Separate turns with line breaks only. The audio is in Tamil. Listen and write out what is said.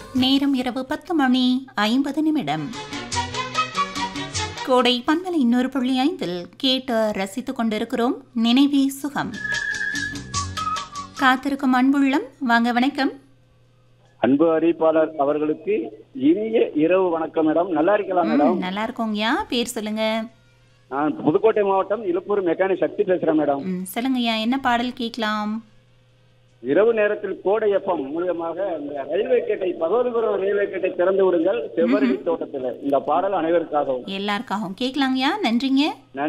நேரம் இரவு பத்து மணி ஐம்பது நிமிடம் கோடை பண்பலை இன்னொரு புள்ளி ஐந்தில் கேட்டு ரசித்துக் கொண்டிருக்கிறோம் நினைவே சுகம் காத்திருக்கும் அன்புள்ளம் வாங்க வணக்கம்
அன்பு அறிவிப்பாளர் அவர்களுக்கு இனிய இரவு வணக்கம் மேடம் நல்லா இருக்கலாம் மேடம்
ம், நல்லா இருக்கோங்கய்யா பேர் சொல்லுங்க
நான் புதுக்கோட்டை மாவட்டம் இலுப்பூர் மெக்கானிக் சக்தி பேசுறேன் மேடம்
ம், சொல்லுங்கய்யா என்ன பாடல் கேட்கலாம்
இரவு நேரத்தில் கோடை எஃப்எம் மூலியமாக இந்த ரயில்வே கேட்டை பகவதிபுரம் ரயில்வே கேட்டை திறந்து விடுங்கள் செவ்வரடி தோட்டத்தில் இந்த பாடல் அனைவருக்காகவும்
எல்லாருக்காகவும் கேட்கலாங்கய்யா நன்றிங்க